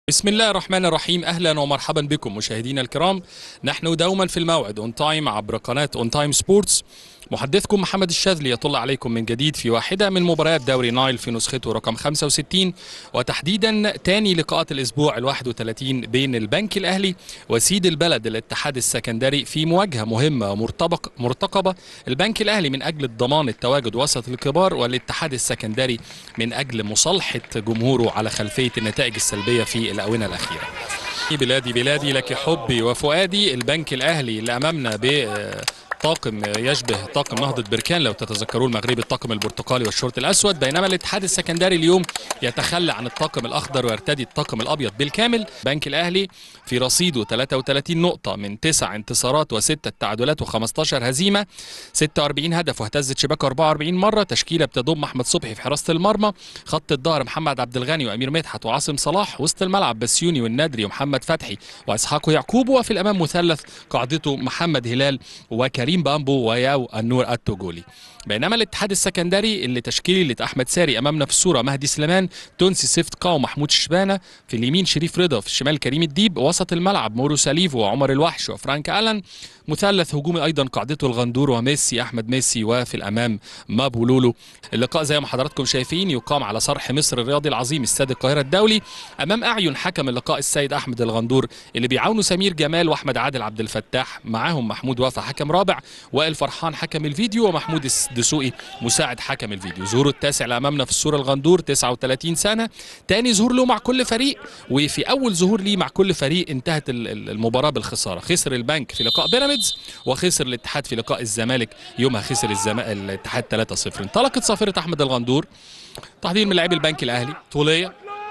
بسم الله الرحمن الرحيم اهلا ومرحبا بكم مشاهدينا الكرام نحن دوما في الموعد اون تايم عبر قناه اون تايم سبورتس محدثكم محمد الشاذلي يطلع عليكم من جديد في واحده من مباريات دوري نايل في نسخته رقم 65 وتحديدا ثاني لقاءات الاسبوع ال31 بين البنك الاهلي وسيد البلد الاتحاد السكندري في مواجهه مهمه ومرتبق مرتقبه البنك الاهلي من اجل ضمان التواجد وسط الكبار والاتحاد السكندري من اجل مصالحه جمهوره على خلفيه النتائج السلبيه في الاونه الاخيره بلادي بلادي لك حبي وفؤادي البنك الاهلي اللي امامنا ب طاقم يشبه طاقم نهضة بركان لو تتذكروا المغربي الطاقم البرتقالي والشورت الأسود بينما الاتحاد السكندري اليوم يتخلى عن الطاقم الأخضر ويرتدي الطاقم الأبيض بالكامل بنك الأهلي في رصيده 33 نقطة من 9 انتصارات وستة تعادلات و15 هزيمة 46 هدف واهتزت شباكه 44 مرة تشكيلة بتضم أحمد صبحي في حراسة المرمى خط الظهر محمد عبد الغني وأمير مدحت وعاصم صلاح وسط الملعب بسيوني والنادري ومحمد فتحي وإسحاق يعقوب وفي الأمام مثلث قاعدته محمد هلال وكريم كريم بامبو وياو النور التوجولي بينما الاتحاد السكندري اللي تشكيلة احمد ساري امامنا في الصوره مهدي سليمان تونسي سيفت قاو محمود شبانه في اليمين شريف رضا في الشمال كريم الديب وسط الملعب مورو ساليفو وعمر الوحش وفرانك الان مثلث هجومي ايضا قاعدته الغندور وميسي احمد ميسي وفي الامام مابو لولو اللقاء زي ما حضراتكم شايفين يقام على صرح مصر الرياضي العظيم استاد القاهره الدولي امام اعين حكم اللقاء السيد احمد الغندور اللي بيعاونوا سمير جمال واحمد عادل عبد الفتاح معاهم محمود وفا حكم رابع وائل فرحان حكم الفيديو ومحمود الدسوقي مساعد حكم الفيديو ظهوره التاسع اللي امامنا في الصوره الغندور 39 سنه تاني ظهور له مع كل فريق وفي اول ظهور ليه مع كل فريق انتهت المباراه بالخساره خسر البنك في لقاء بيراميدز وخسر الاتحاد في لقاء الزمالك يومها خسر الزم... الاتحاد 3-0 انطلقت صافره احمد الغندور تحضير من لاعبي البنك الاهلي طوليه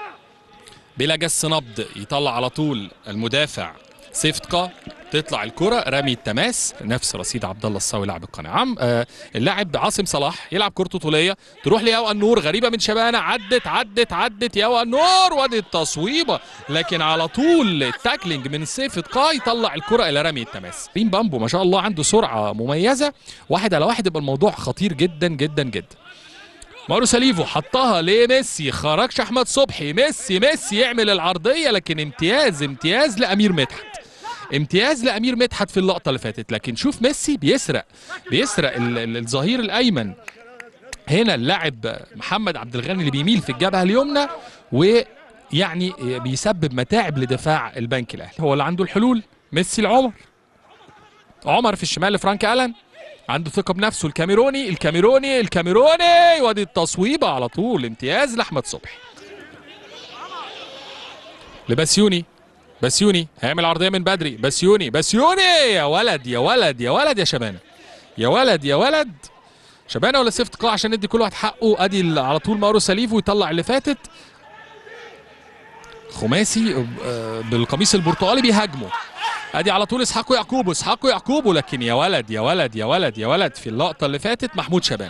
بلا جس نبض يطلع على طول المدافع سيفتقا تطلع الكرة رمي التماس نفس رصيد عبد الله الصاوي لاعب القناة عم آه اللاعب عاصم صلاح يلعب كرته طولية تروح لياو النور غريبة من شبانة عدت عدت عدت ياو النور وادي التصويبة لكن على طول التاكلينج من سيف قا يطلع الكرة إلى رمي التماس ريم بامبو ما شاء الله عنده سرعة مميزة واحد على واحد يبقى الموضوع خطير جدا جدا جدا مارو ساليفو حطها لميسي خرجش احمد صبحي ميسي ميسي يعمل العرضيه لكن امتياز امتياز لامير مدحت امتياز لامير مدحت في اللقطه اللي فاتت لكن شوف ميسي بيسرق بيسرق الظهير الايمن هنا اللاعب محمد عبد الغني اللي بيميل في الجبهه اليمنى ويعني بيسبب متاعب لدفاع البنك الاهلي هو اللي عنده الحلول ميسي لعمر عمر في الشمال لفرانك الان عنده ثقه بنفسه الكاميروني الكاميروني الكاميروني وادي التصويبه على طول امتياز لاحمد صبحي لبسيوني بسيوني هيعمل عرضيه من بدري بسيوني بسيوني يا ولد يا ولد يا ولد يا شبانه يا ولد يا ولد شبانه ولا سيفت قاع عشان ندي كل واحد حقه ادي على طول مارو سليف ويطلع اللي فاتت خماسي بالقميص البرتقالي بيهاجموا ادي على طول اسحاق يعقوب اسحاق يعقوب لكن يا ولد يا ولد يا ولد يا ولد في اللقطه اللي فاتت محمود شبانه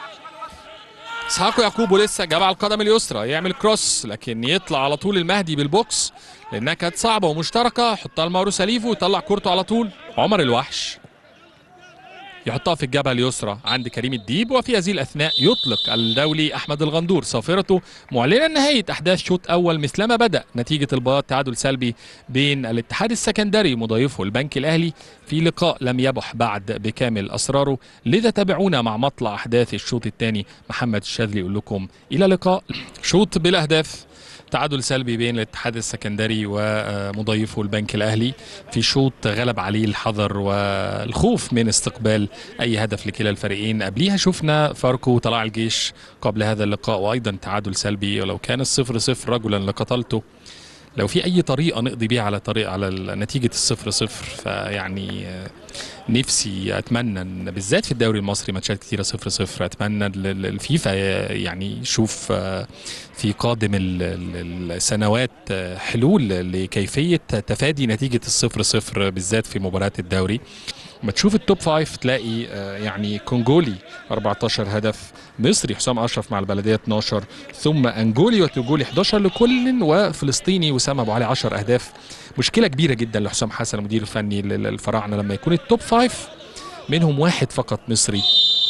اسحاق يعقوب لسه جاب على القدم اليسرى يعمل كروس لكن يطلع على طول المهدي بالبوكس لانها كانت صعبه ومشتركه يحطها لمارو ساليفو ويطلع كورته على طول عمر الوحش يحطها في الجبهه اليسرى عند كريم الديب وفي هذه الاثناء يطلق الدولي احمد الغندور صافرته معلنا نهايه احداث شوط اول مثلما بدا نتيجه البياض تعادل سلبي بين الاتحاد السكندري مضيفه البنك الاهلي في لقاء لم يبح بعد بكامل اسراره لذا تابعونا مع مطلع احداث الشوط الثاني محمد الشاذلي يقول لكم الى لقاء شوط بلا اهداف تعادل سلبي بين الاتحاد السكندري ومضيفه البنك الاهلي في شوط غلب عليه الحذر والخوف من استقبال اي هدف لكلا الفريقين قبليها شفنا فاركو طلع الجيش قبل هذا اللقاء وايضا تعادل سلبي ولو كان الصفر صفر رجلا لقتلته لو في اي طريقه نقضي بيها على طريق على نتيجه الصفر صفر فيعني نفسي اتمنى ان بالذات في الدوري المصري ماتشات كتيره صفر صفر اتمنى الفيفا يعني يشوف في قادم السنوات حلول لكيفيه تفادي نتيجه الصفر صفر بالذات في مباريات الدوري ما تشوف التوب فايف تلاقي يعني كونجولي 14 هدف مصري حسام اشرف مع البلديه 12 ثم انجولي وتوجولي 11 لكل وفلسطيني وسام ابو علي 10 اهداف مشكله كبيره جدا لحسام حسن المدير الفني للفراعنه لما يكون التوب فايف منهم واحد فقط مصري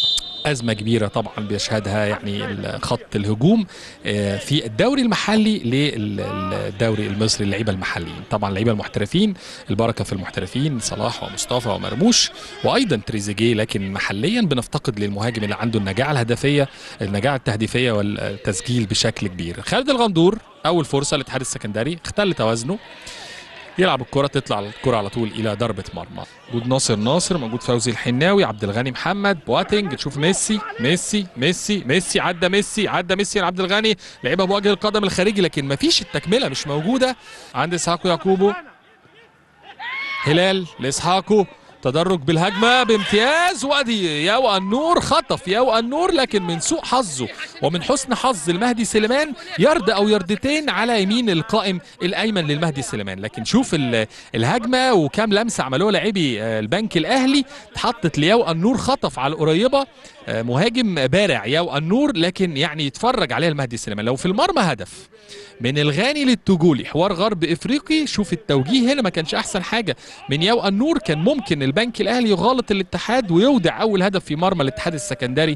ازمه كبيره طبعا بيشهدها يعني خط الهجوم آه، في الدوري المحلي للدوري المصري اللعيبه المحليين طبعا اللعيبه المحترفين البركه في المحترفين صلاح ومصطفى ومرموش وايضا تريزيجيه لكن محليا بنفتقد للمهاجم اللي عنده النجاعه الهدفيه النجاعه التهديفيه والتسجيل بشكل كبير خالد الغندور اول فرصه للاتحاد السكندري اختل توازنه يلعب الكرة تطلع الكرة على طول إلى ضربة مرمى موجود ناصر ناصر موجود فوزي الحناوي عبد الغني محمد بواتنج تشوف ميسي ميسي ميسي ميسي عدى ميسي عدى ميسي عبد الغني لعبها بوجه القدم الخارجي لكن ما فيش التكملة مش موجودة عند إسحاقو يعقوبو هلال لإسحاقو تدرج بالهجمة بامتياز وادي ياو النور خطف ياو النور لكن من سوء حظه ومن حسن حظ المهدي سليمان يرد او يردتين على يمين القائم الايمن للمهدي سليمان لكن شوف الهجمة وكام لمسة عملوها لاعبي البنك الاهلي اتحطت لياو النور خطف على القريبة مهاجم بارع ياو النور لكن يعني يتفرج عليها المهدي سليمان لو في المرمى هدف من الغاني للتجولي حوار غرب افريقي شوف التوجيه هنا ما كانش احسن حاجه من ياو النور كان ممكن البنك الاهلي يغالط الاتحاد ويودع اول هدف في مرمى الاتحاد السكندري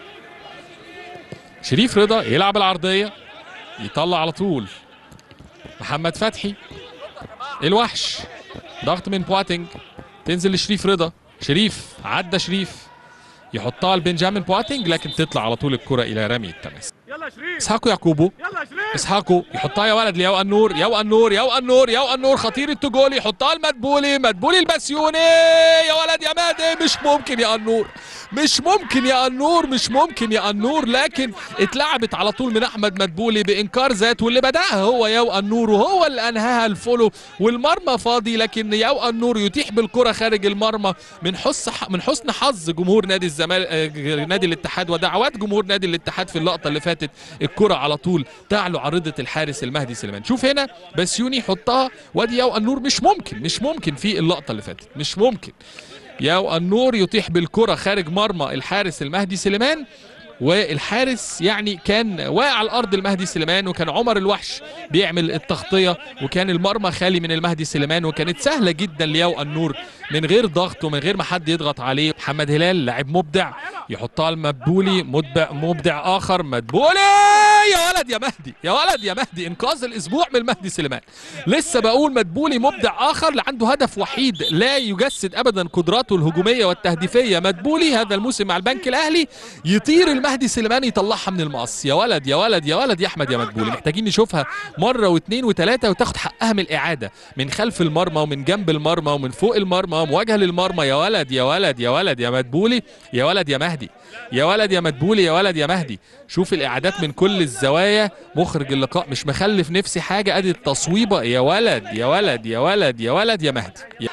شريف رضا يلعب العرضيه يطلع على طول محمد فتحي الوحش ضغط من بواتنج تنزل لشريف رضا شريف عدى شريف يحطها لبنجامين بواتنج لكن تطلع على طول الكره الى رمي التماس اسحاقو يعقوبو اسحاقو يحطها يا ولد لياو النور ياو النور ياو النور ياو النور خطير التجولي يحطها المدبولي مدبولي البسيوني يا ولد يا مهدي مش ممكن يا النور مش ممكن يا النور مش ممكن يا النور لكن اتلعبت على طول من احمد مدبولي بانكار ذات واللي بداها هو ياو النور وهو اللي انهاها الفولو والمرمى فاضي لكن ياو النور يتيح بالكره خارج المرمى من حسن من حسن حظ جمهور نادي الزمالك نادي الاتحاد ودعوات جمهور نادي الاتحاد في اللقطه اللي فاتت الكره على طول تعلو عارضه الحارس المهدي سليمان شوف هنا بسيوني يحطها وادي ياو النور مش ممكن مش ممكن في اللقطه اللي فاتت مش ممكن ياو النور يطيح بالكره خارج مرمى الحارس المهدي سليمان والحارس يعني كان واقع على الارض المهدي سليمان وكان عمر الوحش بيعمل التغطيه وكان المرمى خالي من المهدي سليمان وكانت سهله جدا لياو النور من غير ضغط ومن غير ما حد يضغط عليه محمد هلال لاعب مبدع يحطها المدبولي مبدع مبدع اخر مدبولي يا ولد يا مهدي يا ولد يا مهدي انقاذ الاسبوع من المهدي سليمان لسه بقول مدبولي مبدع اخر اللي عنده هدف وحيد لا يجسد ابدا قدراته الهجوميه والتهديفيه مدبولي هذا الموسم مع البنك الاهلي يطير المهدي سليمان يطلعها من المقص يا ولد يا ولد يا ولد يا احمد يا مدبولي محتاجين نشوفها مره واثنين وثلاثه وتاخد حقها من الاعاده من خلف المرمى ومن جنب المرمى ومن فوق المرمى مواجهه للمرمى يا ولد يا ولد يا ولد يا مدبولي يا ولد يا مهدي يا ولد يا مدبولي يا ولد يا مهدي شوف الاعادات من كل الزوايا مخرج اللقاء مش مخلف نفسي حاجه ادي التصويبه يا ولد يا ولد يا ولد يا ولد يا مهدي يا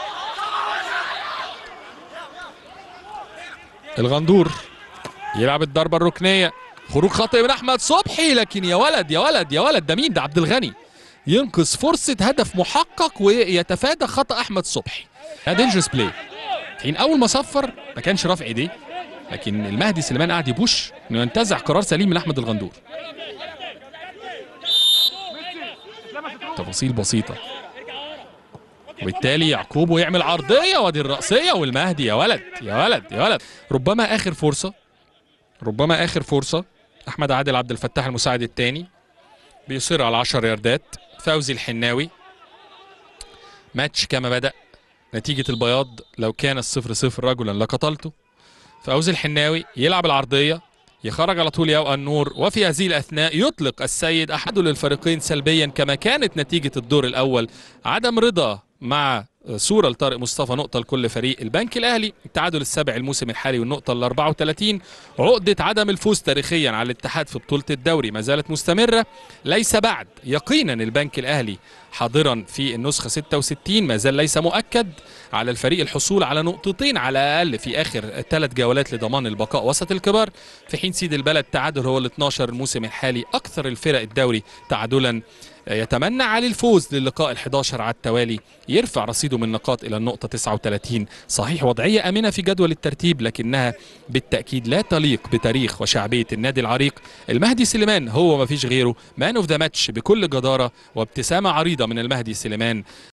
الغندور يلعب الضربه الركنيه خروج خطئ من احمد صبحي لكن يا ولد يا ولد يا ولد ده مين ده عبد الغني ينقذ فرصه هدف محقق ويتفادى خطا احمد صبحي ده دينجرس بلاي حين اول ما صفر ما كانش رافع ايديه لكن المهدي سليمان قاعد يبوش انه ينتزع قرار سليم من احمد الغندور تفاصيل بسيطه وبالتالي يعقوب يعمل عرضيه وادي الرأسيه والمهدي يا ولد يا ولد يا ولد ربما اخر فرصه ربما اخر فرصه احمد عادل عبد الفتاح المساعد الثاني بيصر على 10 ياردات فوزي الحناوي ماتش كما بدأ نتيجة البياض لو كان الصفر صفر رجلا لقتلته فوزي الحناوي يلعب العرضية يخرج على طول ياو النور وفي هذه الأثناء يطلق السيد أحد للفريقين سلبيا كما كانت نتيجة الدور الأول عدم رضا مع صورة لطارق مصطفى نقطة لكل فريق البنك الأهلي التعادل السابع الموسم الحالي والنقطة ال 34 عقدة عدم الفوز تاريخيا على الاتحاد في بطولة الدوري ما زالت مستمرة ليس بعد يقينا البنك الأهلي حاضرا في النسخة 66 ما زال ليس مؤكد على الفريق الحصول على نقطتين على الأقل في آخر ثلاث جولات لضمان البقاء وسط الكبار في حين سيد البلد تعادل هو ال 12 الموسم الحالي أكثر الفرق الدوري تعادلا يتمنى علي الفوز للقاء ال 11 على التوالي يرفع رصيده من نقاط الى النقطه 39 صحيح وضعيه امنه في جدول الترتيب لكنها بالتاكيد لا تليق بتاريخ وشعبيه النادي العريق المهدي سليمان هو ما فيش غيره مان اوف ذا ماتش بكل جداره وابتسامه عريضه من المهدي سليمان